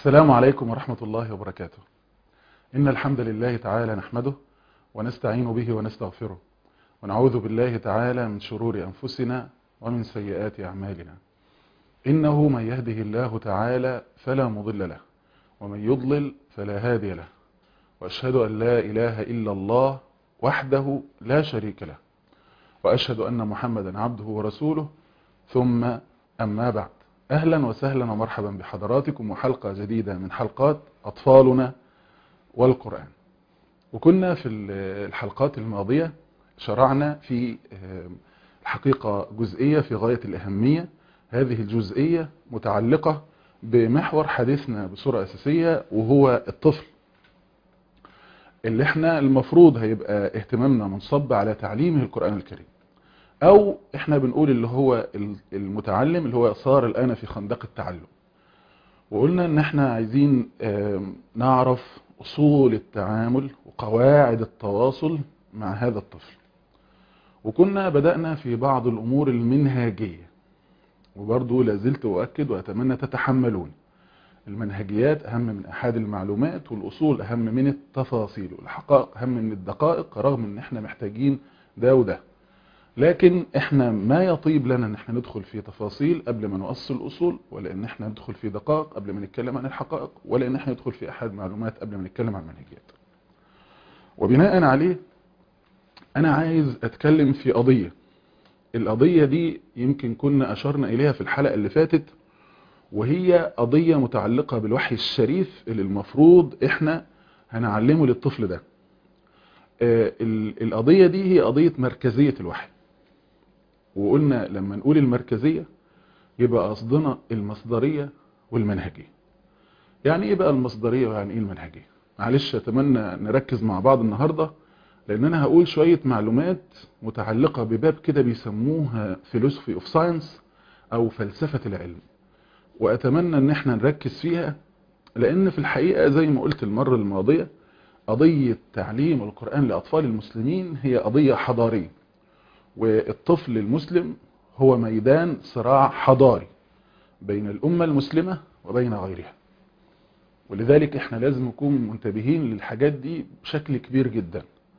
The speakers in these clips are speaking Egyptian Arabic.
السلام عليكم ورحمة الله وبركاته إن الحمد لله تعالى نحمده ونستعين به ونستغفره ونعوذ بالله تعالى من شرور أنفسنا ومن سيئات أعمالنا إنه من يهده الله تعالى فلا مضل له ومن يضلل فلا هادي له وأشهد أن لا إله إلا الله وحده لا شريك له وأشهد أن محمدا عبده ورسوله ثم أما بعد أهلا وسهلا ومرحبا بحضراتكم وحلقة جديدة من حلقات أطفالنا والقرآن وكنا في الحلقات الماضية شرعنا في الحقيقة جزئية في غاية الأهمية هذه الجزئية متعلقة بمحور حديثنا بصورة أساسية وهو الطفل اللي احنا المفروض هيبقى اهتمامنا منصب على تعليمه القرآن الكريم او احنا بنقول اللي هو المتعلم اللي هو صار الان في خندق التعلم وقلنا ان احنا عايزين نعرف اصول التعامل وقواعد التواصل مع هذا الطفل وكنا بدأنا في بعض الامور المنهاجية وبرضو لازلت اؤكد واتمنى تتحملون المنهجيات اهم من احاد المعلومات والاصول اهم من التفاصيل والحقائق اهم من الدقائق رغم ان احنا محتاجين ده وده لكن احنا ما يطيب لنا ان احنا ندخل في تفاصيل قبل ما نؤصل الاصول ولا ان احنا ندخل في دقائق قبل ما نتكلم عن الحقائق ولا ان احنا ندخل في احد معلومات قبل ما نتكلم عن المنهجيات وبناء عليه انا عايز اتكلم في قضية القضية دي يمكن كنا اشرنا اليها في الحلقة اللي فاتت وهي قضية متعلقة بالوحي الشريف اللي المفروض احنا هنعلمه للطفل ده القضية دي هي قضية مركزية الوحي وقلنا لما نقول المركزية يبقى قصدنا المصدرية والمنهجية يعني ايه بقى المصدرية ويعني ايه المنهجية معلش اتمنى نركز مع بعض النهاردة لان انا هقول شوية معلومات متعلقة بباب كده بيسموها philosophy of science او فلسفة العلم واتمنى ان احنا نركز فيها لان في الحقيقة زي ما قلت المرة الماضية قضية تعليم القرآن لأطفال المسلمين هي قضية حضارية والطفل المسلم هو ميدان صراع حضاري بين الأمة المسلمة وبين غيرها ولذلك احنا لازم نكون منتبهين للحاجات دي بشكل كبير جدا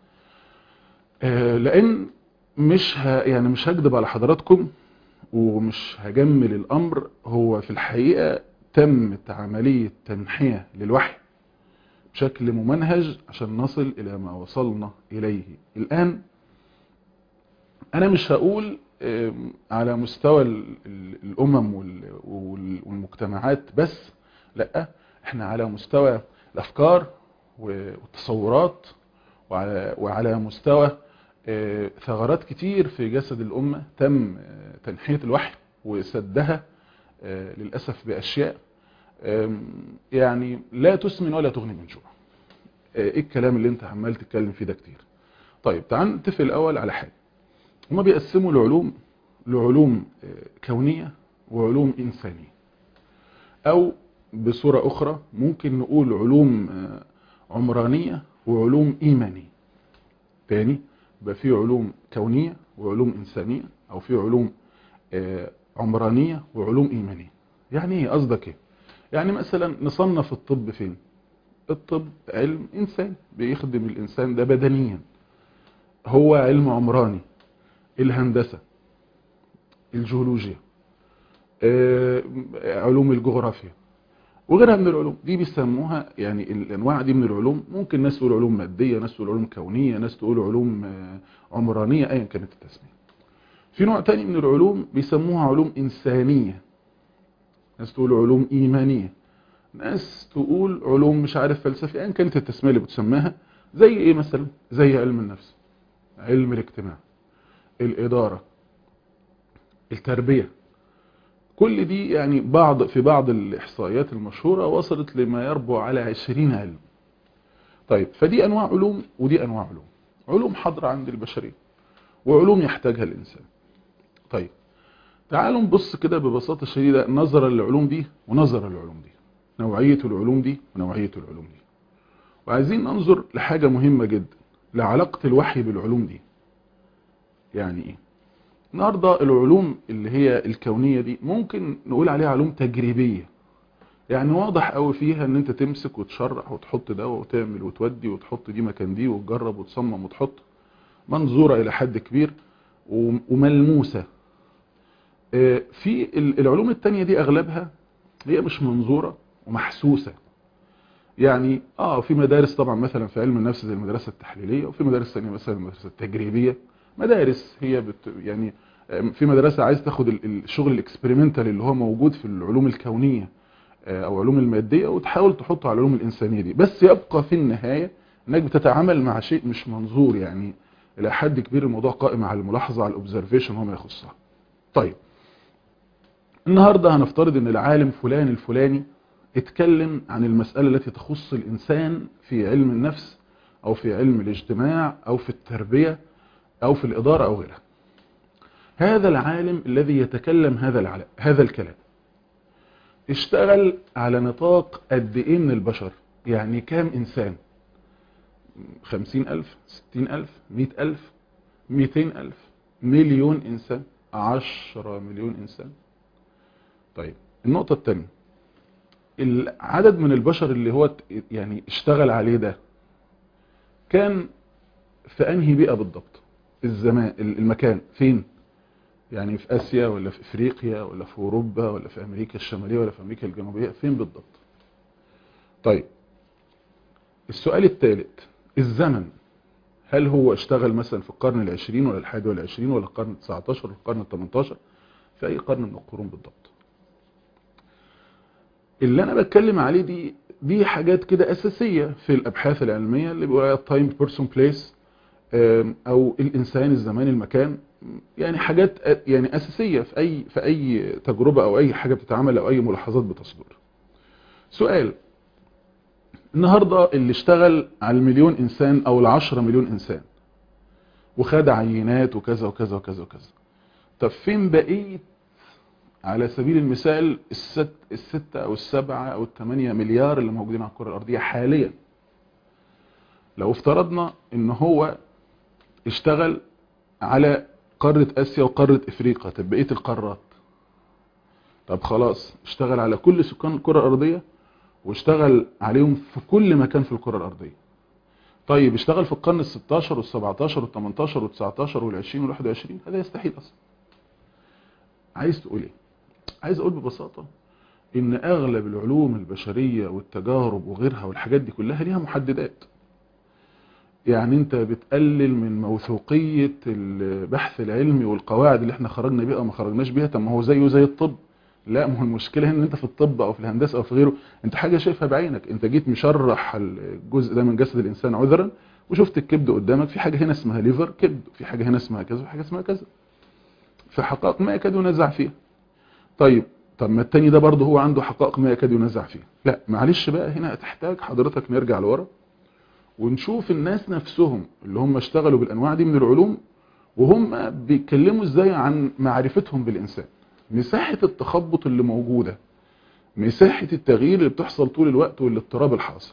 لأن مش ه... يعني مش هكذب على حضراتكم ومش هجمل الأمر هو في الحقيقة تمت عملية تنحية للوحي بشكل ممنهج عشان نصل إلى ما وصلنا إليه الآن أنا مش هقول على مستوى الأمم والمجتمعات بس لا احنا على مستوى الأفكار والتصورات وعلى, وعلى مستوى ثغرات كتير في جسد الأمة تم تنحية الوحي وسدها للأسف بأشياء يعني لا تسمن ولا تغني من جوع ايه الكلام اللي انت عمال تتكلم فيه ده كتير طيب تعال نتفق الاول على حاجه هما بيقسموا العلوم لعلوم كونيه وعلوم انسانيه او بصوره اخرى ممكن نقول علوم عمرانيه وعلوم ايمانيه تاني يبقى في علوم كونيه وعلوم انسانيه او في علوم عمرانيه وعلوم ايمانيه يعني ايه قصدك ايه يعني مثلا نصنف الطب فين الطب علم إنسان بيخدم الإنسان ده بدنيا هو علم عمراني الهندسة الجيولوجيا علوم الجغرافيا وغيرها من العلوم دي بيسموها يعني الانواع دي من العلوم ممكن ناس تقول علوم ماديه ناس تقول علوم كونيه ناس تقول علوم عمرانيه ايا كانت التسميه في نوع تاني من العلوم بيسموها علوم انسانيه ناس تقول علوم ايمانيه ناس تقول علوم مش عارف فلسفي ايا كانت التسميه اللي بتسماها زي ايه مثلا زي علم النفس علم الاجتماع الاداره التربيه كل دي يعني بعض في بعض الاحصائيات المشهوره وصلت لما يربو على 20 علم طيب فدي انواع علوم ودي انواع علوم علوم حاضره عند البشريه وعلوم يحتاجها الانسان طيب تعالوا نبص كده ببساطه شديده نظرا للعلوم دي ونظرا للعلوم دي نوعية العلوم دي ونوعية العلوم دي وعايزين ننظر لحاجة مهمة جدا لعلاقة الوحي بالعلوم دي يعني ايه النهاردة العلوم اللي هي الكونية دي ممكن نقول عليها علوم تجريبية يعني واضح قوي فيها ان انت تمسك وتشرح وتحط دواء وتعمل وتودي وتحط دي مكان دي وتجرب وتصمم وتحط منظورة الى حد كبير وملموسة في العلوم التانية دي اغلبها هي مش منظورة ومحسوسة يعني اه في مدارس طبعا مثلا في علم النفس زي المدرسة التحليلية وفي مدارس ثانيه مثلا المدرسة التجريبية مدارس هي بت يعني في مدرسة عايز تاخد الشغل الاكسبيرمنتال اللي هو موجود في العلوم الكونية او علوم المادية وتحاول تحطه على العلوم الانسانية دي بس يبقى في النهاية انك بتتعامل مع شيء مش منظور يعني الى حد كبير الموضوع قائم على الملاحظة على الاوبزرفيشن وما يخصها طيب النهاردة هنفترض ان العالم فلان الفلاني اتكلم عن المسألة التي تخص الانسان في علم النفس او في علم الاجتماع او في التربية او في الادارة او غيرها هذا العالم الذي يتكلم هذا العالم هذا الكلام اشتغل على نطاق قد ايه من البشر يعني كام انسان خمسين الف ستين الف مئة الف مئتين الف مليون انسان عشرة مليون انسان طيب النقطة الثانية العدد من البشر اللي هو يعني اشتغل عليه ده كان في انهي بيئة بالضبط الزمان المكان فين يعني في اسيا ولا في افريقيا ولا في اوروبا ولا في امريكا الشمالية ولا في امريكا الجنوبية فين بالضبط طيب السؤال الثالث الزمن هل هو اشتغل مثلا في القرن العشرين ولا الحادي والعشرين ولا القرن التسعتاشر ولا القرن التمنتاشر في اي قرن من القرون بالضبط اللي انا بتكلم عليه دي دي حاجات كده اساسية في الابحاث العلمية اللي بيقولها تايم بيرسون بليس او الانسان الزمان المكان يعني حاجات يعني اساسية في اي في اي تجربة او اي حاجة بتتعمل او اي ملاحظات بتصدر سؤال النهاردة اللي اشتغل على المليون انسان او العشرة مليون انسان وخد عينات وكذا وكذا وكذا وكذا طب فين بقية على سبيل المثال الست الستة او السبعة او الثمانية مليار اللي موجودين على الكرة الارضية حاليا لو افترضنا ان هو اشتغل على قارة اسيا وقارة افريقيا طب بقية القارات طب خلاص اشتغل على كل سكان الكرة الارضية واشتغل عليهم في كل مكان في الكرة الارضية طيب اشتغل في القرن ال16 وال17 وال18 وال19 وال20 وال21 هذا يستحيل اصلا عايز تقول ايه عايز اقول ببساطة ان اغلب العلوم البشرية والتجارب وغيرها والحاجات دي كلها ليها محددات يعني انت بتقلل من موثوقية البحث العلمي والقواعد اللي احنا خرجنا بيها او ما خرجناش بيها طب ما هو زيه زي الطب لا ما هو المشكلة ان انت في الطب او في الهندسة او في غيره انت حاجة شايفها بعينك انت جيت مشرح الجزء ده من جسد الانسان عذرا وشفت الكبد قدامك في حاجة هنا اسمها ليفر كبد في حاجة هنا اسمها كذا وحاجة اسمها كذا في حقائق ما يكاد ينزع فيها طيب طب ما التاني ده برضه هو عنده حقائق ما يكاد ينزع فيها لا معلش بقى هنا تحتاج حضرتك نرجع لورا ونشوف الناس نفسهم اللي هم اشتغلوا بالانواع دي من العلوم وهم بيتكلموا ازاي عن معرفتهم بالانسان مساحة التخبط اللي موجودة مساحة التغيير اللي بتحصل طول الوقت والاضطراب الحاصل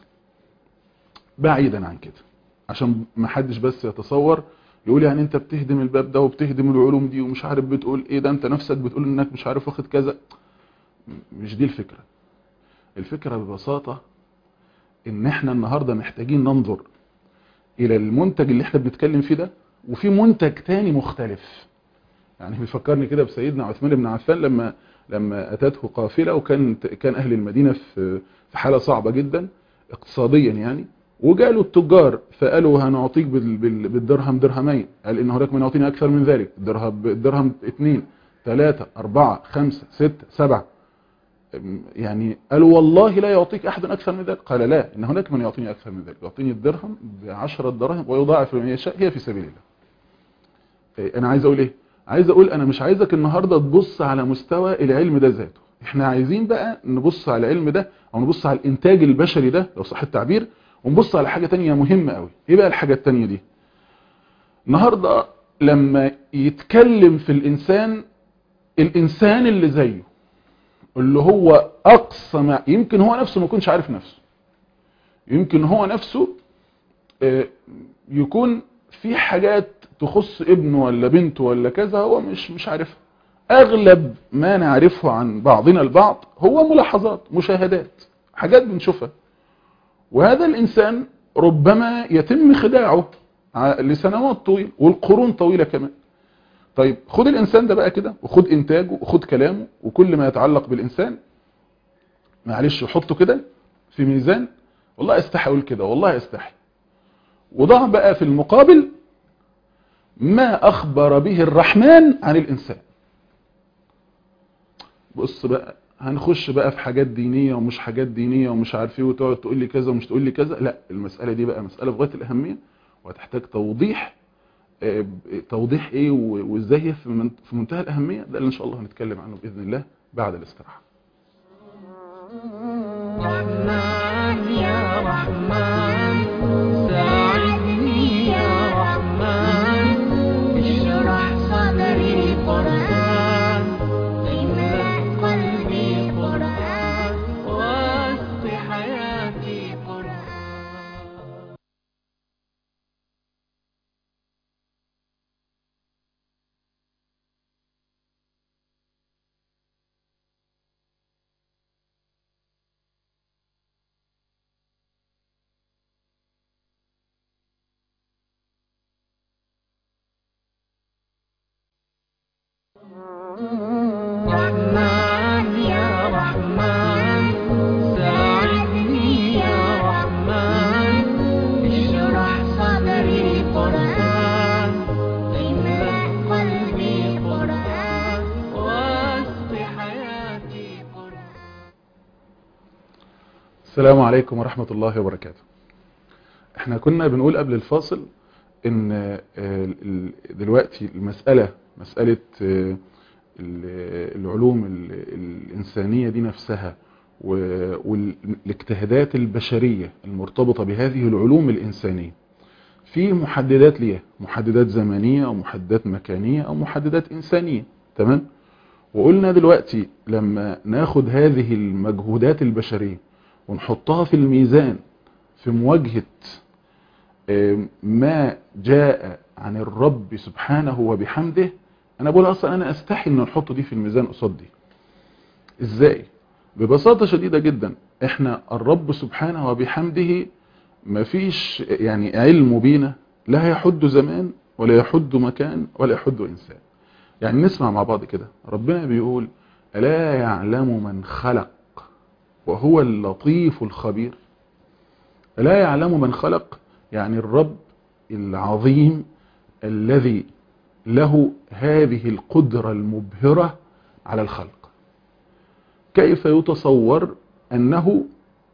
بعيدا عن كده عشان ما حدش بس يتصور يقول يعني انت بتهدم الباب ده وبتهدم العلوم دي ومش عارف بتقول ايه ده انت نفسك بتقول انك مش عارف واخد كذا مش دي الفكرة الفكرة ببساطة ان احنا النهاردة محتاجين ننظر الى المنتج اللي احنا بنتكلم فيه ده وفي منتج تاني مختلف يعني بيفكرني كده بسيدنا عثمان بن عفان لما لما اتته قافلة وكان كان اهل المدينة في في حالة صعبة جدا اقتصاديا يعني وجالوا التجار فقالوا هنعطيك بالدرهم درهمين قال ان هناك من يعطيني اكثر من ذلك الدرهم الدرهم اثنين ثلاثة اربعة خمسة ستة سبعة يعني قالوا والله لا يعطيك احد اكثر من ذلك قال لا ان هناك من يعطيني اكثر من ذلك يعطيني الدرهم بعشرة دراهم ويضاعف لمن يشاء هي في سبيل الله انا عايز اقول ايه عايز اقول انا مش عايزك النهاردة تبص على مستوى العلم ده ذاته احنا عايزين بقى نبص على العلم ده او نبص على الانتاج البشري ده لو صح التعبير ونبص على حاجة تانية مهمة قوي ايه بقى الحاجة التانية دي النهاردة لما يتكلم في الانسان الانسان اللي زيه اللي هو اقصى ما يمكن هو نفسه ما يكونش عارف نفسه يمكن هو نفسه يكون في حاجات تخص ابنه ولا بنته ولا كذا هو مش مش عارفها اغلب ما نعرفه عن بعضنا البعض هو ملاحظات مشاهدات حاجات بنشوفها وهذا الانسان ربما يتم خداعه لسنوات طويلة والقرون طويلة كمان طيب خد الانسان ده بقى كده وخد انتاجه وخد كلامه وكل ما يتعلق بالانسان معلش وحطه كده في ميزان والله استحي اقول كده والله استحي وضع بقى في المقابل ما اخبر به الرحمن عن الانسان بص بقى هنخش بقى في حاجات دينية ومش حاجات دينية ومش عارف ايه وتقعد تقول لي كذا ومش تقول لي كذا لا المسألة دي بقى مسألة في غاية الأهمية وهتحتاج توضيح اه توضيح ايه وازاي هي في منتهى الأهمية ده اللي ان شاء الله هنتكلم عنه بإذن الله بعد الاستراحة رحمن يا رحمن ساعدني يا رحمن اشرح صدري قرآن املأ قلبي قرآن واسق حياتي قرآن رحمن يا رحمن ساعدني يا رحمن اشرح صدري قرآن املأ قلبي قرآن واسق حياتي قرآن السلام عليكم ورحمة الله وبركاته احنا كنا بنقول قبل الفاصل ان آه، ال- دلوقتي المسألة مسألة آه، ال- العلوم ال- الإنسانية دي نفسها و- والاجتهادات البشرية المرتبطة بهذه العلوم الإنسانية في محددات ليها محددات زمنية أو محددات مكانية أو محددات إنسانية تمام وقلنا دلوقتي لما ناخد هذه المجهودات البشرية ونحطها في الميزان في مواجهة آم، ما جاء عن الرب سبحانه وبحمده انا بقول اصلا انا استحي ان نحط دي في الميزان قصاد دي ازاي ببساطة شديدة جدا احنا الرب سبحانه وبحمده مفيش يعني علمه بينا لا يحد زمان ولا يحد مكان ولا يحد انسان يعني نسمع مع بعض كده ربنا بيقول ألا يعلم من خلق وهو اللطيف الخبير ألا يعلم من خلق يعني الرب العظيم الذي له هذه القدرة المبهرة على الخلق كيف يتصور أنه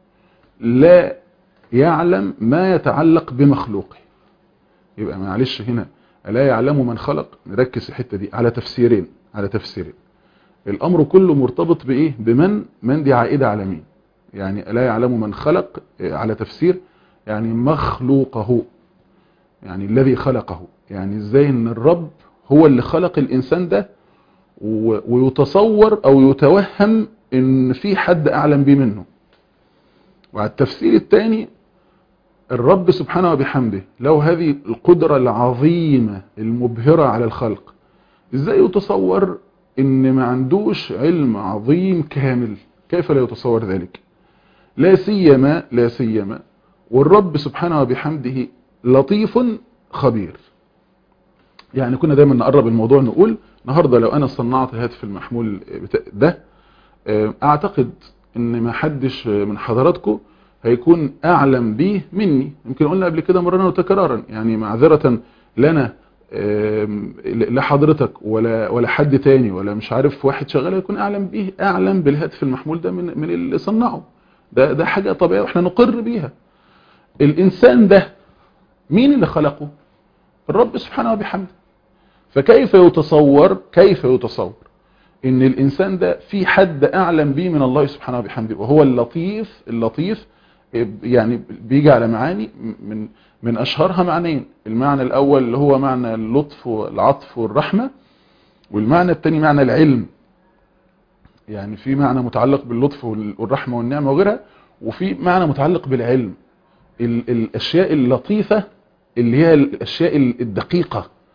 لا يعلم ما يتعلق بمخلوقه يبقى معلش هنا ألا يعلم من خلق نركز الحتة دي على تفسيرين على تفسيرين الأمر كله مرتبط بإيه بمن من دي عائدة على مين يعني ألا يعلم من خلق إيه، على تفسير يعني مخلوقه يعني الذي خلقه يعني ازاي ان الرب هو اللي خلق الانسان ده و- ويتصور او يتوهم ان في حد اعلم بيه منه وعلى التفسير الثاني الرب سبحانه وبحمده له هذه القدرة العظيمة المبهرة على الخلق ازاي يتصور ان ما عندوش علم عظيم كامل كيف لا يتصور ذلك لا سيما لا سيما والرب سبحانه وبحمده لطيف خبير يعني كنا دايما نقرب الموضوع نقول النهارده لو انا صنعت هاتف المحمول بتا- ده آه، اعتقد ان ما حدش من حضراتكم هيكون اعلم بيه مني يمكن قلنا قبل كده مرة وتكرارا يعني معذرة لنا آم، لا حضرتك ولا ولا حد تاني ولا مش عارف واحد شغال يكون اعلم بيه اعلم بالهاتف المحمول ده من من اللي صنعه ده ده حاجة طبيعية واحنا نقر بيها الانسان ده مين اللي خلقه الرب سبحانه وبحمده فكيف يتصور كيف يتصور ان الانسان ده في حد اعلم به من الله سبحانه وبحمده وهو اللطيف اللطيف يعني بيجي على معاني من من اشهرها معنيين المعنى الاول اللي هو معنى اللطف والعطف والرحمه والمعنى الثاني معنى العلم يعني في معنى متعلق باللطف والرحمه والنعمه وغيرها وفي معنى متعلق بالعلم ال- الاشياء اللطيفه اللي هي الاشياء الدقيقه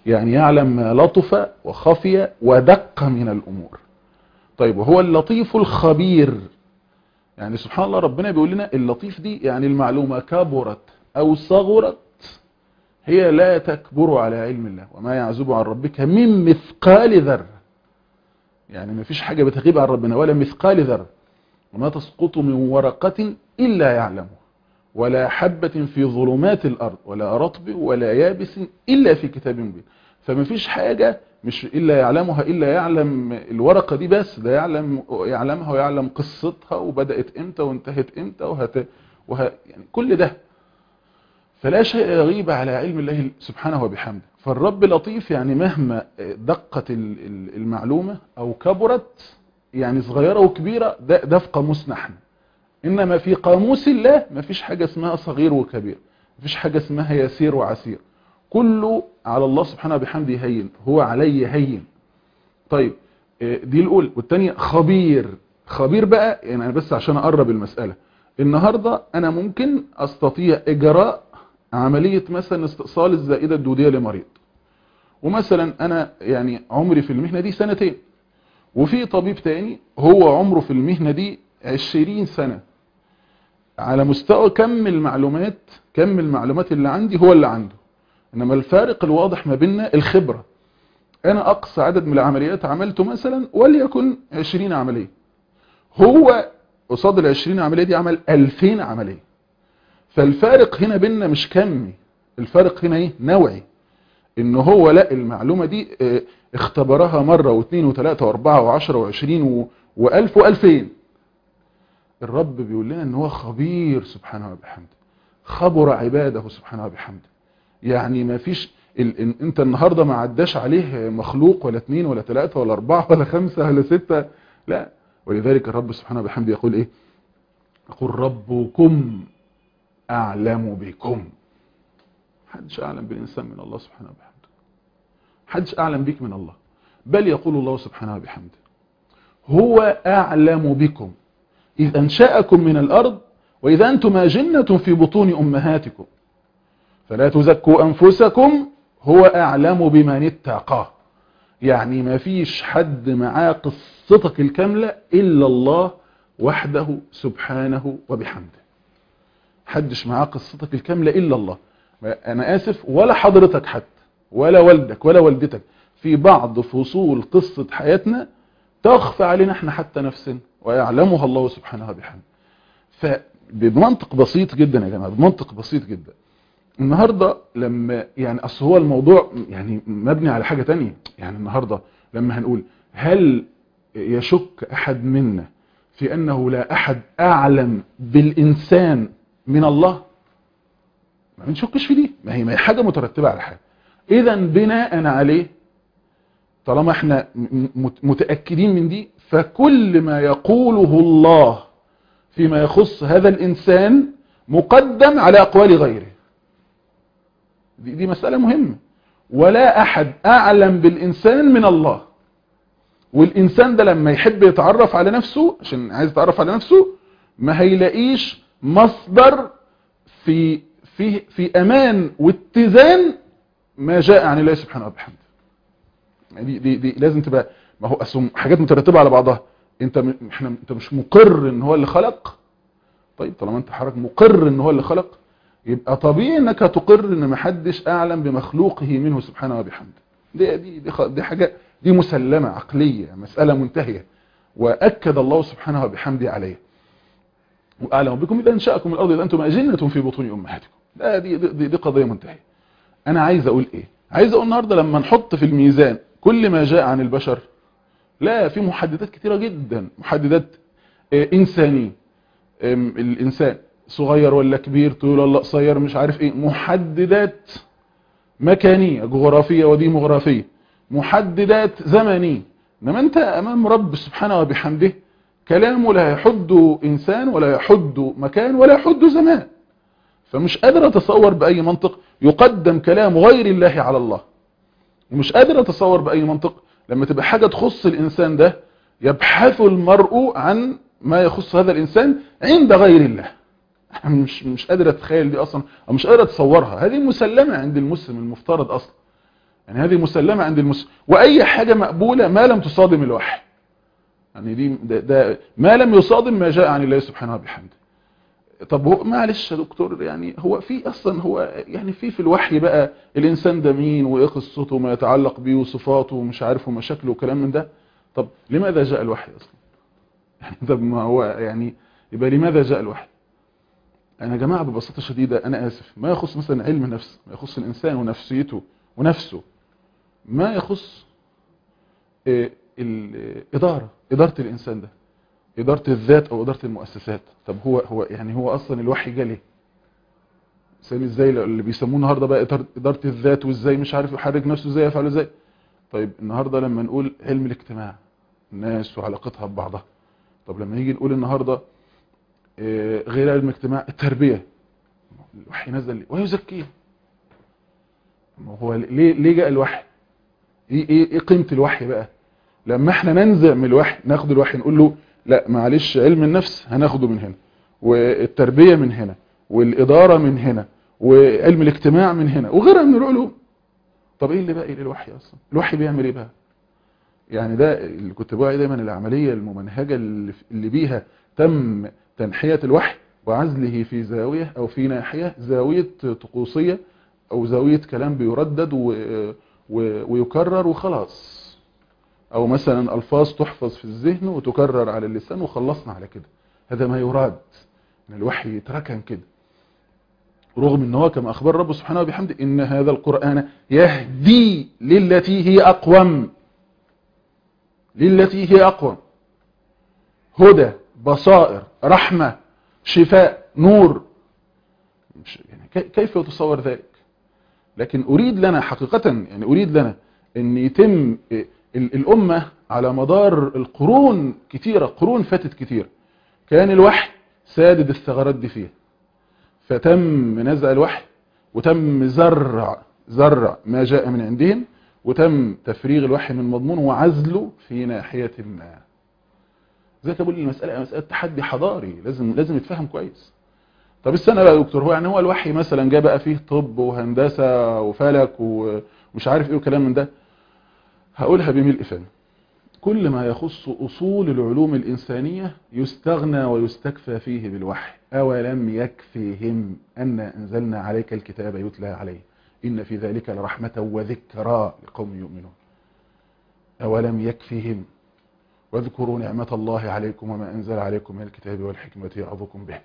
يعني يعلم ما لطف وخفي ودق من الأمور طيب وهو اللطيف الخبير يعني سبحان الله ربنا بيقول لنا اللطيف دي يعني المعلومة كبرت أو صغرت هي لا تكبر على علم الله وما يعزب عن ربك من مثقال ذرة يعني ما فيش حاجة بتغيب عن ربنا ولا مثقال ذرة وما تسقط من ورقة إلا يعلمه ولا حبة في ظلمات الأرض ولا رطب ولا يابس إلا في كتاب مبين فما فيش حاجة مش إلا يعلمها إلا يعلم الورقة دي بس ده يعلم يعلمها ويعلم قصتها وبدأت إمتى وانتهت إمتى وهت وه يعني كل ده فلا شيء يغيب على علم الله سبحانه وبحمده فالرب لطيف يعني مهما دقت المعلومة أو كبرت يعني صغيرة وكبيرة ده, ده في قاموسنا احنا إنما في قاموس الله ما فيش حاجة اسمها صغير وكبير ما فيش حاجة اسمها يسير وعسير كله على الله سبحانه وبحمده هين هو علي هين طيب دي الأولى والتانية خبير خبير بقى يعني أنا بس عشان أقرب المسألة النهاردة أنا ممكن أستطيع إجراء عملية مثلا استئصال الزائدة الدودية لمريض ومثلا أنا يعني عمري في المهنة دي سنتين وفي طبيب تاني هو عمره في المهنة دي عشرين سنة على مستوى كم المعلومات كم المعلومات اللي عندي هو اللي عنده إنما الفارق الواضح ما بيننا الخبرة أنا أقصى عدد من العمليات عملته مثلا وليكن عشرين عملية هو قصاد العشرين عملية دي عمل ألفين عملية فالفارق هنا بيننا مش كمي الفارق هنا ايه نوعي ان هو لا المعلومة دي اه اختبرها مرة واثنين وثلاثة واربعة وعشرة وعشرين والف والفين الرب بيقول لنا ان هو خبير سبحانه وبحمده خبر عباده سبحانه وبحمده يعني ما فيش ال... انت النهاردة ما عداش عليه مخلوق ولا اثنين ولا ثلاثة ولا اربعة ولا خمسة ولا ستة لا ولذلك الرب سبحانه وبحمده يقول ايه يقول ربكم أعلم بكم حدش أعلم بالإنسان من الله سبحانه وبحمده حدش أعلم بك من الله بل يقول الله سبحانه وبحمده هو أعلم بكم إذ أنشأكم من الأرض وإذا أنتم أجنة في بطون أمهاتكم فلا تزكوا أنفسكم هو أعلم بمن اتقى يعني ما فيش حد معاه قصتك الكاملة إلا الله وحده سبحانه وبحمده حدش معاه قصتك الكاملة إلا الله أنا آسف ولا حضرتك حتى ولا والدك ولا والدتك في بعض فصول قصة حياتنا تخفى علينا احنا حتى نفسنا ويعلمها الله سبحانه وبحمده فبمنطق بسيط جدا يا جماعة بمنطق بسيط جدا النهاردة لما يعني أصل هو الموضوع يعني مبني على حاجة تانية يعني النهاردة لما هنقول هل يشك أحد منا في أنه لا أحد أعلم بالإنسان من الله ما بنشكش في دي ما هي ما هي حاجة مترتبة على حاجة إذا بناء عليه طالما احنا متأكدين من دي فكل ما يقوله الله فيما يخص هذا الإنسان مقدم على أقوال غيره دي, دي مسألة مهمة ولا أحد أعلم بالإنسان من الله والإنسان ده لما يحب يتعرف على نفسه عشان عايز يتعرف على نفسه ما هيلاقيش مصدر في في في امان واتزان ما جاء عن الله سبحانه وبحمده دي دي دي لازم تبقى ما هو اصل حاجات مترتبه على بعضها انت م... احنا انت مش مقر ان هو اللي خلق طيب طالما انت حضرتك مقر ان هو اللي خلق يبقى طبيعي انك هتقر ان ما حدش اعلم بمخلوقه منه سبحانه وبحمده دي دي دي, دي حاجه دي مسلمه عقليه مساله منتهيه واكد الله سبحانه وبحمده عليه وأعلم بكم إذا أنشأكم الأرض إذا أنتم أجنة في بطون أمهاتكم لا دي, دي, دي قضية منتهية أنا عايز أقول إيه عايز أقول النهاردة لما نحط في الميزان كل ما جاء عن البشر لا في محددات كتيرة جدا محددات إيه إنسانية إيه الإنسان صغير ولا كبير طويل ولا قصير مش عارف إيه محددات مكانية جغرافية وديموغرافية محددات زمنية إنما أنت أمام رب سبحانه وبحمده كلامه لا يحد إنسان ولا يحد مكان ولا يحد زمان فمش قادر أتصور بأي منطق يقدم كلام غير الله على الله ومش قادر أتصور بأي منطق لما تبقى حاجة تخص الإنسان ده يبحث المرء عن ما يخص هذا الإنسان عند غير الله مش مش قادر أتخيل دي أصلا أو مش قادر أتصورها هذه مسلمة عند المسلم المفترض أصلا يعني هذه مسلمة عند المسلم وأي حاجة مقبولة ما لم تصادم الوحي يعني دي ده, ده ما لم يصادم ما جاء عن الله سبحانه وبحمده طب هو معلش يا دكتور يعني هو في اصلا هو يعني في في الوحي بقى الانسان ده مين وايه قصته وما يتعلق بيه وصفاته ومش عارف ومشاكله وكلام من ده طب لماذا جاء الوحي اصلا يعني طب ما هو يعني يبقى لماذا جاء الوحي انا يا جماعه ببساطه شديده انا اسف ما يخص مثلا علم النفس ما يخص الانسان ونفسيته ونفسه ما يخص إيه الاداره اداره الانسان ده إدارة الذات أو إدارة المؤسسات طب هو هو يعني هو أصلا الوحي جه ليه سامي ازاي اللي بيسموه النهاردة بقى إدارة الذات وازاي مش عارف يحرك نفسه ازاي يفعل ازاي طيب النهاردة لما نقول علم الاجتماع الناس وعلاقتها ببعضها طب لما نيجي نقول النهاردة غير علم الاجتماع التربية الوحي نزل ليه ويزكيه هو ليه ليه جاء الوحي ايه ايه قيمة الوحي بقى لما احنا ننزع من الوحي ناخد الوحي نقول له لا معلش علم النفس هناخده من هنا والتربية من هنا والإدارة من هنا وعلم الاجتماع من هنا وغيرها من العلوم طب ايه اللي باقي للوحي اصلا الوحي بيعمل ايه بقى يعني ده اللي كنت بقى دايما العملية الممنهجة اللي بيها تم تنحية الوحي وعزله في زاوية او في ناحية زاوية طقوسية او زاوية كلام بيردد و... و... ويكرر وخلاص او مثلا الفاظ تحفظ في الذهن وتكرر على اللسان وخلصنا على كده هذا ما يراد ان الوحي يتركن كده رغم ان هو كما اخبر رب سبحانه وبحمده ان هذا القرآن يهدي للتي هي اقوم للتي هي اقوم هدى بصائر رحمة شفاء نور يعني كيف يتصور ذلك لكن اريد لنا حقيقة يعني اريد لنا ان يتم الأمة على مدار القرون كتيرة قرون فاتت كتير كان الوحي سادد الثغرات دي فيها فتم نزع الوحي وتم زرع زرع ما جاء من عندهم وتم تفريغ الوحي من مضمونه وعزله في ناحية ما زي كده بقول المسألة مسألة تحدي حضاري لازم لازم يتفهم كويس طب استنى بقى يا دكتور هو يعني هو الوحي مثلا جاء بقى فيه طب وهندسة وفلك ومش عارف ايه وكلام من ده هقولها بملء فم كل ما يخص أصول العلوم الإنسانية يستغنى ويستكفى فيه بالوحي أولم يكفيهم أن أنزلنا عليك الكتاب يتلى عليه إن في ذلك لرحمة وذكرى لقوم يؤمنون أولم يكفيهم واذكروا نعمة الله عليكم وما أنزل عليكم من الكتاب والحكمة يعظكم به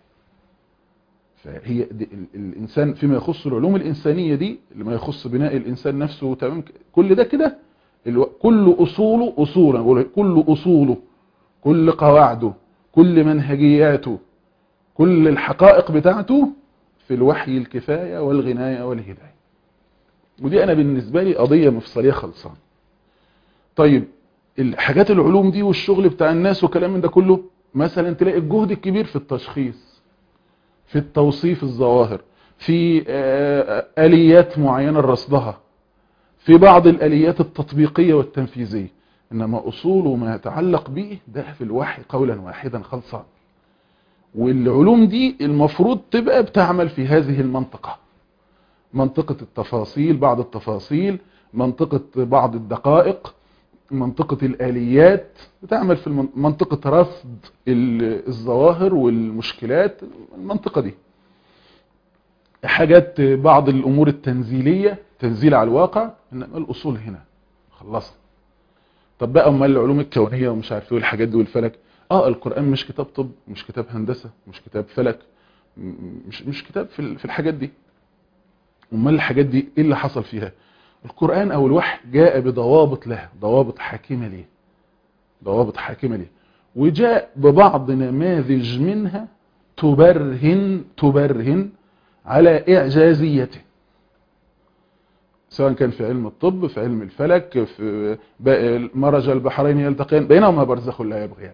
فهي الإنسان فيما يخص العلوم الإنسانية دي لما يخص بناء الإنسان نفسه تمام كل ده كده كل أصوله أصولا كل أصوله كل قواعده كل منهجياته كل الحقائق بتاعته في الوحي الكفاية والغناية والهداية ودي أنا بالنسبة لي قضية مفصلية خلصان طيب الحاجات العلوم دي والشغل بتاع الناس وكلام من ده كله مثلا تلاقي الجهد الكبير في التشخيص في التوصيف الظواهر في آليات معينة رصدها في بعض الآليات التطبيقية والتنفيذية إنما أصول ما يتعلق به ده في الوحي قولا واحدا خلصان والعلوم دي المفروض تبقى بتعمل في هذه المنطقة منطقة التفاصيل بعض التفاصيل منطقة بعض الدقائق منطقة الآليات بتعمل في منطقة رصد الظواهر والمشكلات المنطقة دي حاجات بعض الأمور التنزيلية تنزيل على الواقع إنما الأصول هنا خلصنا طب بقى امال العلوم الكونية ومش عارف ايه الحاجات دي والفلك اه القرآن مش كتاب طب مش كتاب هندسة مش كتاب فلك مش مش كتاب في في الحاجات دي امال الحاجات دي ايه اللي حصل فيها القرآن او الوحي جاء بضوابط له ضوابط حاكمة ليه ضوابط حاكمة ليه وجاء ببعض نماذج منها تبرهن تبرهن على إعجازيته سواء كان في علم الطب في علم الفلك في مرج البحرين يلتقيان بينهما برزخ لا يبغيان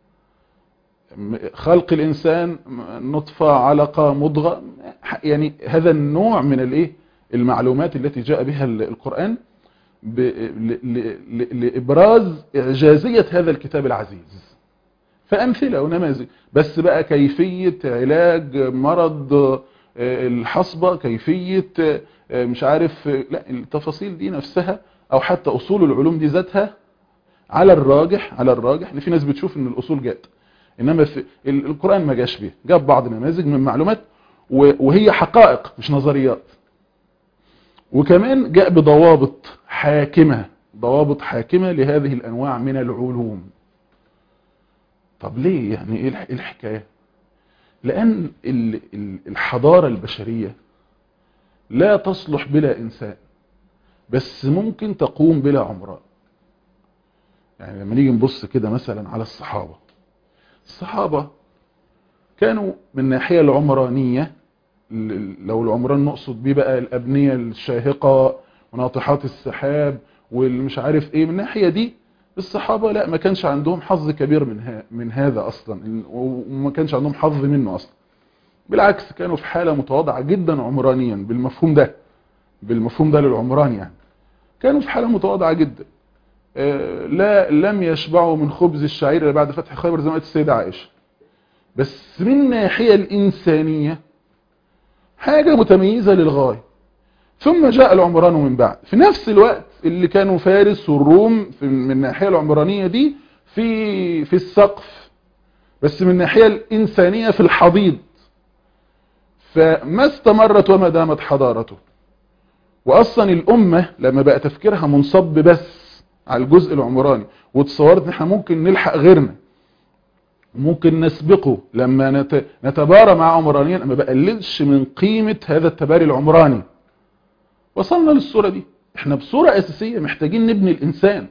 خلق الإنسان نطفة علقة مضغة يعني هذا النوع من الايه المعلومات التي جاء بها القرآن لإبراز إعجازية هذا الكتاب العزيز فأمثلة ونماذج بس بقى كيفية علاج مرض آه، الحصبة كيفية آه، آه، مش عارف آه، لا التفاصيل دي نفسها او حتى اصول العلوم دي ذاتها على الراجح على الراجح ان في ناس بتشوف ان الاصول جات انما في ال- القرآن ما جاش بيه جاب بعض النماذج من معلومات و- وهي حقائق مش نظريات وكمان جاء بضوابط حاكمة ضوابط حاكمة لهذه الأنواع من العلوم طب ليه يعني ايه الح- إيه الحكاية لأن ال- ال- الحضارة البشرية لا تصلح بلا إنسان بس ممكن تقوم بلا عمران يعني لما نيجي نبص كده مثلا على الصحابة الصحابة كانوا من الناحية العمرانية ال- لو العمران نقصد بيه بقى الأبنية الشاهقة وناطحات السحاب والمش عارف ايه من الناحية دي الصحابة لا ما كانش عندهم حظ كبير من, ها من هذا أصلا وما كانش عندهم حظ منه أصلا بالعكس كانوا في حالة متواضعة جدا عمرانيا بالمفهوم ده بالمفهوم ده للعمران يعني كانوا في حالة متواضعة جدا آه، لا لم يشبعوا من خبز الشعير اللي بعد فتح خيبر زي ما قالت السيدة عائشة بس من الناحية الإنسانية حاجة متميزة للغاية ثم جاء العمران من بعد في نفس الوقت اللي كانوا فارس والروم في من الناحية العمرانية دي في في السقف بس من الناحية الإنسانية في الحضيض فما استمرت وما دامت حضارته وأصلا الأمة لما بقى تفكيرها منصب بس على الجزء العمراني وتصورت ان احنا ممكن نلحق غيرنا ممكن نسبقه لما نت... نتبارى مع عمرانيا ما بقللش من قيمة هذا التباري العمراني وصلنا للصورة دي احنا بصورة اساسية محتاجين نبني الانسان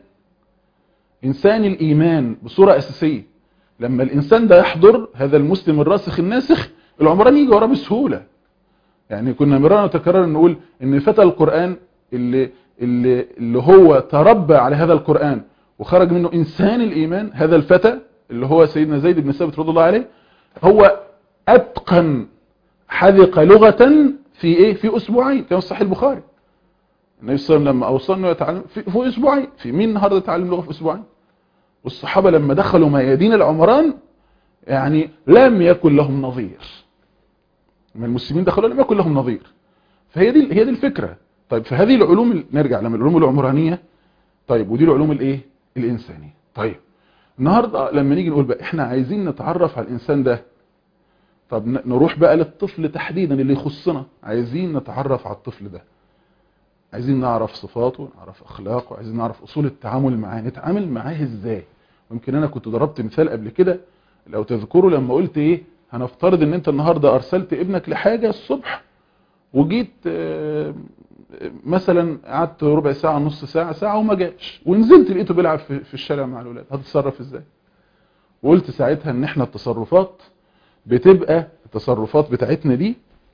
انسان الايمان بصورة اساسية لما الانسان ده يحضر هذا المسلم الراسخ الناسخ العمراني يجي وراه بسهولة يعني كنا مرارا وتكرارا نقول ان فتى القرآن اللي, اللي, اللي هو تربى على هذا القرآن وخرج منه انسان الايمان هذا الفتى اللي هو سيدنا زيد بن ثابت رضي الله عليه هو اتقن حذق لغة في ايه في اسبوعين كما في صحيح البخاري النبي صلى الله عليه وسلم لما اوصلنا يتعلم في, في اسبوعين في مين النهارده يتعلم لغة في اسبوعين والصحابة لما دخلوا ميادين العمران يعني لم يكن لهم نظير لما المسلمين دخلوا لم يكن لهم نظير فهي دي هي دي الفكرة طيب فهذه العلوم ال- نرجع لما العلوم العمرانية طيب ودي العلوم الايه الانسانية طيب النهاردة لما نيجي نقول بقى احنا عايزين نتعرف على الانسان ده طب ن- نروح بقى للطفل تحديدا اللي يخصنا عايزين نتعرف على الطفل ده عايزين نعرف صفاته نعرف اخلاقه عايزين نعرف اصول التعامل معاه نتعامل معاه ازاي ويمكن انا كنت ضربت مثال قبل كده لو تذكروا لما قلت ايه هنفترض ان انت النهاردة ارسلت ابنك لحاجة الصبح وجيت آه، مثلا قعدت ربع ساعة نص ساعة ساعة وما جاش ونزلت لقيته بيلعب في في الشارع مع الولاد هتتصرف ازاي وقلت ساعتها ان احنا التصرفات بتبقى التصرفات بتاعتنا دي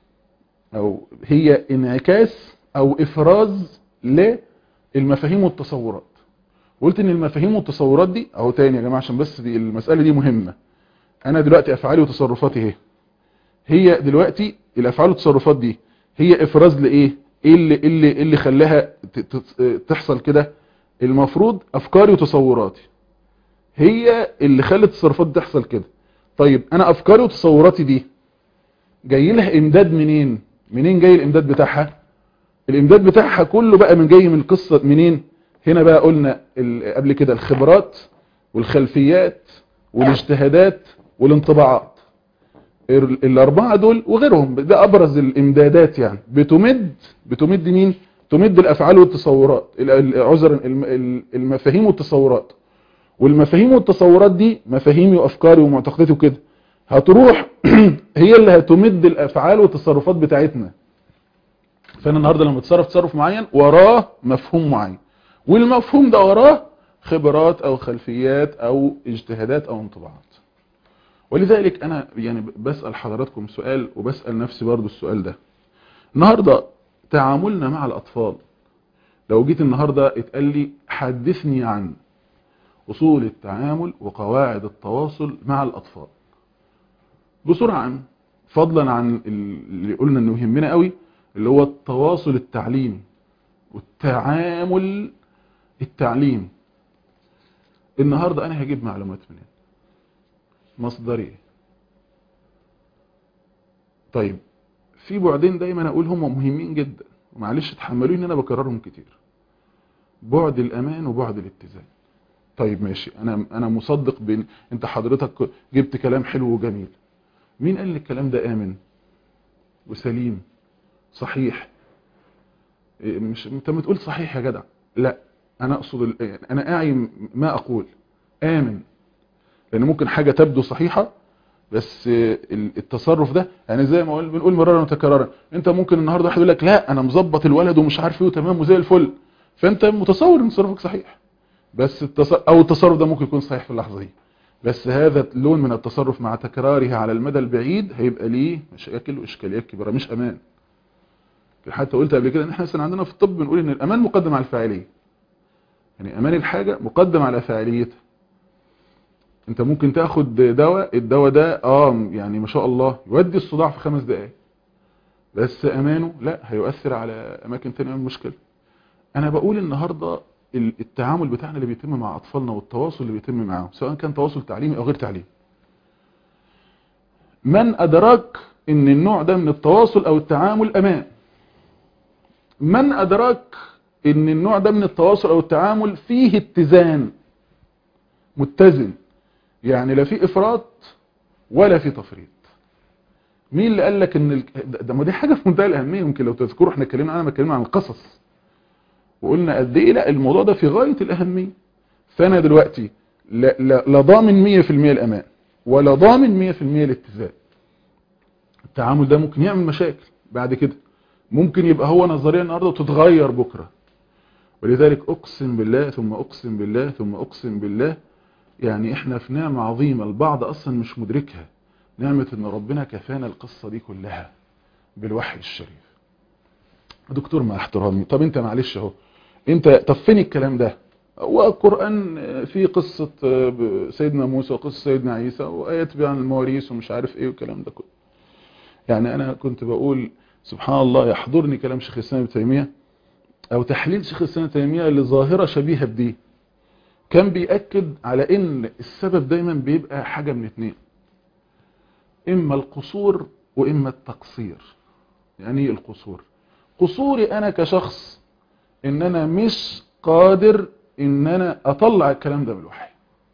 او هي انعكاس او افراز للمفاهيم والتصورات قلت ان المفاهيم والتصورات دي اهو تاني يا جماعة عشان بس دي المسألة دي مهمة انا دلوقتي افعالي وتصرفاتي اهي هي دلوقتي الافعال والتصرفات دي هي افراز لايه ايه اللي إيه اللي إيه اللي خلاها ت- ت- تحصل كده المفروض افكاري وتصوراتي هي اللي خلت التصرفات دي تحصل كده طيب انا افكاري وتصوراتي دي جاي لها امداد منين منين جاي الامداد بتاعها الامداد بتاعها كله بقى من جاي من القصة منين هنا بقى قلنا ال- قبل كده الخبرات والخلفيات والاجتهادات والانطباعات ال- الأربعة دول وغيرهم ده أبرز الإمدادات يعني بتمد بتمد مين؟ تمد الأفعال والتصورات ال- ال- عذرا الم- ال- المفاهيم والتصورات والمفاهيم والتصورات دي مفاهيمي وأفكاري ومعتقداتي وكده هتروح هي اللي هتمد الأفعال والتصرفات بتاعتنا فأنا النهاردة لما اتصرف تصرف معين وراه مفهوم معين والمفهوم ده وراه خبرات أو خلفيات أو اجتهادات أو انطباعات ولذلك انا يعني بسأل حضراتكم سؤال وبسأل نفسي برضو السؤال ده النهاردة تعاملنا مع الاطفال لو جيت النهاردة اتقال لي حدثني عن اصول التعامل وقواعد التواصل مع الاطفال بسرعة فضلا عن اللي قلنا انه يهمنا قوي اللي هو التواصل التعليمي والتعامل التعليمي النهاردة انا هجيب معلومات منين مصدري طيب في بعدين دايما اقول هم مهمين جدا ومعلش تحملوني ان انا بكررهم كتير بعد الامان وبعد الاتزان طيب ماشي انا انا مصدق بين انت حضرتك جبت كلام حلو وجميل مين قال لي الكلام ده امن وسليم صحيح إيه مش انت ما تقول صحيح يا جدع لا انا اقصد ال... يعني انا اعي ما اقول امن لان ممكن حاجه تبدو صحيحه بس التصرف ده يعني زي ما بنقول مرارا وتكرارا انت ممكن النهارده واحد يقول لك لا انا مظبط الولد ومش عارف ايه وتمام وزي الفل فانت متصور ان تصرفك صحيح بس التصرف او التصرف ده ممكن يكون صحيح في اللحظه دي بس هذا اللون من التصرف مع تكراره على المدى البعيد هيبقى ليه مشاكل واشكاليات كبيره مش امان حتى قلت قبل كده ان احنا مثلا عندنا في الطب بنقول ان الامان مقدم على الفاعليه يعني امان الحاجه مقدم على فاعليتها انت ممكن تاخد دواء الدواء ده اه يعني ما شاء الله يودي الصداع في خمس دقائق بس امانه لا هيؤثر على اماكن تانية من مشكله انا بقول النهارده التعامل بتاعنا اللي بيتم مع اطفالنا والتواصل اللي بيتم معاهم سواء كان تواصل تعليمي او غير تعليمي من ادراك ان النوع ده من التواصل او التعامل امان من ادراك ان النوع ده من التواصل او التعامل فيه اتزان متزن يعني لا في افراط ولا في تفريط مين اللي قال لك ان ال... ده ما دي حاجه في منتهى الاهميه يمكن لو تذكروا احنا اتكلمنا عنها ما اتكلمنا عن القصص وقلنا قد ايه لا الموضوع ده في غايه الاهميه فانا دلوقتي لا, لا, لا ضامن 100% الامان ولا ضامن 100% الاتزان التعامل ده ممكن يعمل مشاكل بعد كده ممكن يبقى هو نظريه النهارده وتتغير بكره ولذلك اقسم بالله ثم اقسم بالله ثم اقسم بالله يعني احنا في نعمة عظيمة البعض اصلا مش مدركها نعمة ان ربنا كفانا القصة دي كلها بالوحي الشريف دكتور مع احترامي طب انت معلش اهو انت طب فين الكلام ده هو القرآن في قصة سيدنا موسى وقصة سيدنا عيسى وآيات عن المواريث ومش عارف ايه والكلام ده كله يعني انا كنت بقول سبحان الله يحضرني كلام شيخ الاسلام ابن تيمية او تحليل شيخ الاسلام ابن تيمية لظاهرة شبيهة بدي كان بيأكد على ان السبب دايما بيبقى حاجة من اتنين اما القصور واما التقصير يعني ايه القصور قصوري انا كشخص ان انا مش قادر ان انا اطلع الكلام ده بالوحي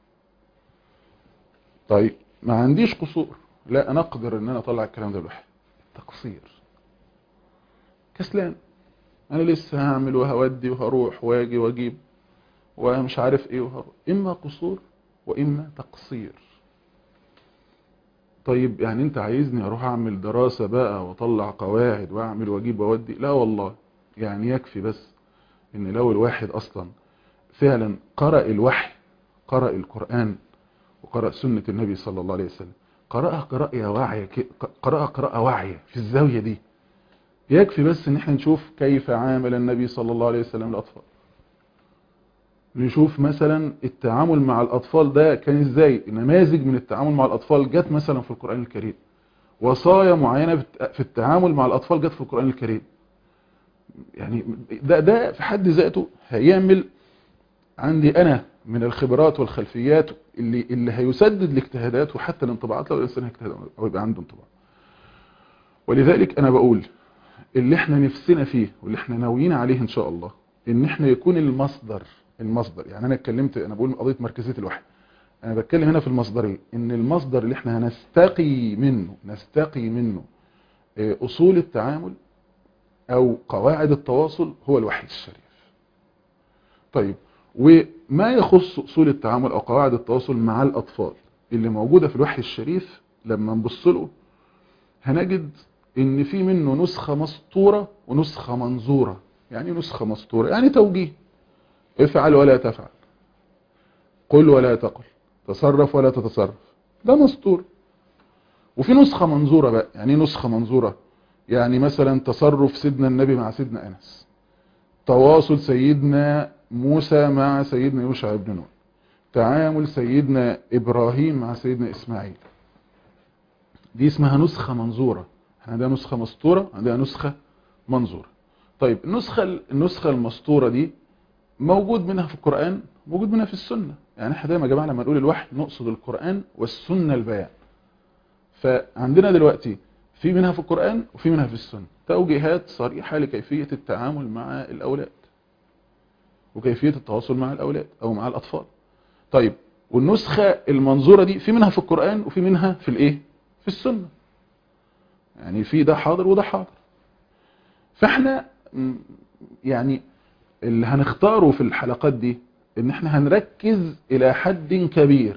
طيب ما عنديش قصور لا انا اقدر ان انا اطلع الكلام ده بالوحي تقصير كسلان انا لسه هعمل وهودي وهروح واجي واجيب ومش عارف ايه وهروح اما قصور واما تقصير طيب يعني انت عايزني اروح اعمل دراسة بقى واطلع قواعد واعمل واجيب واودي لا والله يعني يكفي بس ان لو الواحد اصلا فعلا قرأ الوحي قرأ القرآن وقرأ سنة النبي صلى الله عليه وسلم قرأها قراءة واعية قرأها قراءة واعية في الزاوية دي يكفي بس ان احنا نشوف كيف عامل النبي صلى الله عليه وسلم الأطفال نشوف مثلا التعامل مع الأطفال ده كان ازاي نماذج من التعامل مع الأطفال جت مثلا في القرآن الكريم وصايا معينة في التعامل مع الأطفال جت في القرآن الكريم يعني ده, ده في حد ذاته هيعمل عندي أنا من الخبرات والخلفيات اللي, اللي هيسدد الاجتهادات وحتى الانطباعات لو الإنسان هيجتهد أو يبقى عنده انطباع ولذلك أنا بقول اللي احنا نفسنا فيه واللي احنا ناويين عليه إن شاء الله إن احنا يكون المصدر المصدر يعني أنا اتكلمت أنا بقول قضية مركزية الوحي أنا بتكلم هنا في المصدرين إن المصدر اللي احنا هنستقي منه نستقي منه أصول التعامل أو قواعد التواصل هو الوحي الشريف طيب وما يخص أصول التعامل أو قواعد التواصل مع الأطفال اللي موجودة في الوحي الشريف لما نبص له هنجد ان في منه نسخة مسطورة ونسخة منظورة يعني نسخة مسطورة يعني توجيه افعل ولا تفعل قل ولا تقل تصرف ولا تتصرف ده مسطور وفي نسخة منظورة بقى يعني نسخة منظورة يعني مثلا تصرف سيدنا النبي مع سيدنا أنس تواصل سيدنا موسى مع سيدنا يوشع بن نون تعامل سيدنا إبراهيم مع سيدنا إسماعيل دي اسمها نسخة منظورة احنا عندنا نسخة مسطورة عندنا نسخة منظورة طيب النسخة النسخة المسطورة دي موجود منها في القرآن موجود منها في السنة يعني احنا دايما يا جماعة لما نقول الوحي نقصد القرآن والسنة البيان فعندنا دلوقتي في منها في القرآن وفي منها في السنة توجيهات صريحة لكيفية التعامل مع الأولاد وكيفية التواصل مع الأولاد أو مع الأطفال طيب والنسخة المنظورة دي في منها في القرآن وفي منها في الإيه في السنة يعني في ده حاضر وده حاضر فاحنا م، يعني اللي هنختاره في الحلقات دي ان احنا هنركز الى حد كبير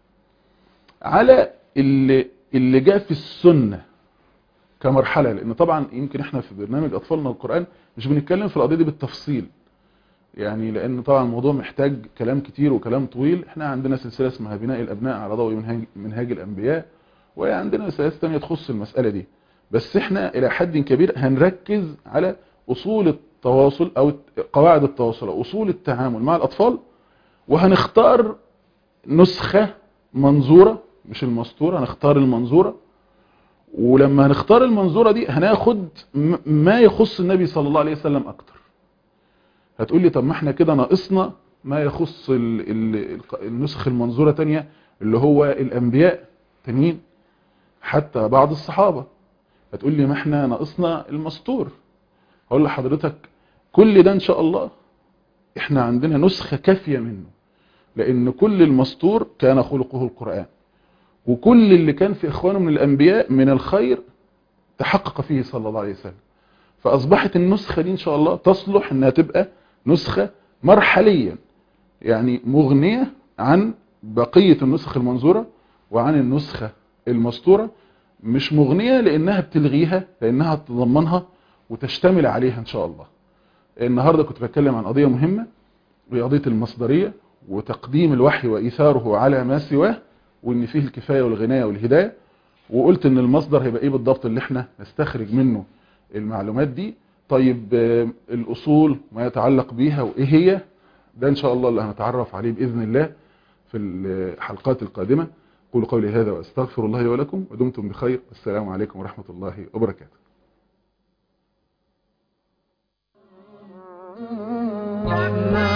على اللي اللي جاء في السنة كمرحلة لان طبعا يمكن احنا في برنامج اطفالنا القرآن مش بنتكلم في القضية دي بالتفصيل يعني لان طبعا الموضوع محتاج كلام كتير وكلام طويل احنا عندنا سلسلة اسمها بناء الابناء على ضوء منهاج, منهاج الانبياء وعندنا سلاسل تانية تخص المسألة دي بس احنا الى حد كبير هنركز على اصول التواصل او قواعد التواصل او اصول التعامل مع الاطفال وهنختار نسخة منظورة مش المسطورة هنختار المنظورة ولما هنختار المنظورة دي هناخد م- ما يخص النبي صلى الله عليه وسلم اكتر هتقول لي طب ما احنا كده ناقصنا ما يخص ال ال النسخ المنظورة تانية اللي هو الانبياء تانيين حتى بعض الصحابة هتقول لي ما احنا ناقصنا المسطور هقول لحضرتك كل ده ان شاء الله احنا عندنا نسخة كافية منه لان كل المسطور كان خلقه القرآن وكل اللي كان في اخوانه من الانبياء من الخير تحقق فيه صلى الله عليه وسلم فاصبحت النسخة دي ان شاء الله تصلح انها تبقى نسخة مرحليا يعني مغنية عن بقية النسخ المنظورة وعن النسخة المسطورة مش مغنية لانها بتلغيها لانها تضمنها وتشتمل عليها ان شاء الله النهاردة كنت بتكلم عن قضية مهمة وهي قضية المصدرية وتقديم الوحي وإيثاره على ما سواه وإن فيه الكفاية والغناية والهداية وقلت إن المصدر هيبقى إيه بالضبط اللي إحنا نستخرج منه المعلومات دي طيب آه، الأصول ما يتعلق بيها وإيه هي ده إن شاء الله اللي هنتعرف عليه بإذن الله في الحلقات القادمة قولوا قولي هذا وأستغفر الله لي ولكم ودمتم بخير السلام عليكم ورحمة الله وبركاته رحمن